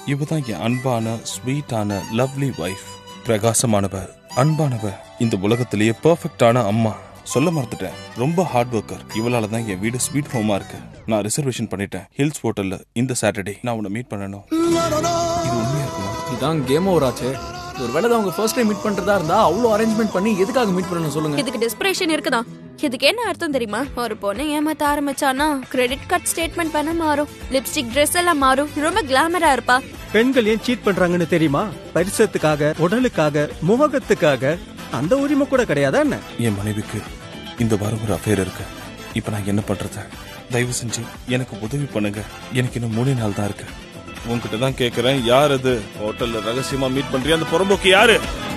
இவ தான் என் அன்பான ஸ்வீட்டான லவ்லி வைஃப் பிரகாசமானவ அன்பானவ இந்த உலகத்திலேயே பெர்ஃபெக்டான அம்மா சொல்ல மறந்துட்டேன் ரொம்ப ஹார்ட் ஒர்க்கர் இவளால தான் என் வீடு ஸ்வீட் ஹோமா இருக்கு நான் ரிசர்வேஷன் பண்ணிட்டேன் ஹில்ஸ் ஹோட்டல்ல இந்த சாட்டர்டே நான் உன்னை மீட் பண்ணணும் இது உண்மையா இருக்குமா இதான் கேம் ஓவர் ஆச்சு ஒருவேளை தான் அவங்க ஃபர்ஸ்ட் டைம் மீட் பண்றதா இருந்தா அவ்வளோ அரேஞ்ச்மெண்ட் பண்ணி எதுக்காக மீட் பண்ணணும் சொல்லுங்க இதுக்கு டெஸ்பிரேஷன் இருக்குதான் இதுக்கு என்ன அர்த்தம் தெரியுமா ஒரு பொண்ணு ஏமாத்த ஆரம்பிச்சானா கிரெடிட் கார்டு ஸ்டேட்மெண்ட் பண்ண மாறும் லிப்ஸ்டிக் Dress எல்லாம் மாறும் ரொம்ப கிளாமரா இருப்பா பெண்கள் ஏன் சீட் பண்றாங்கன்னு தெரியுமா பரிசத்துக்காக உடலுக்காக முகத்துக்காக அந்த உரிமை கூட கிடையாதா என்ன என் மனைவிக்கு இந்த வாரம் ஒரு அஃபேர் இருக்கு இப்ப நான் என்ன பண்றது தயவு செஞ்சு எனக்கு உதவி பண்ணுங்க எனக்கு இன்னும் மூணு நாள் தான் இருக்கு உன்கிட்ட தான் கேக்குறேன் யார் அது ஹோட்டல்ல ரகசியமா மீட் பண்றியா அந்த புறம்போக்கு யாரு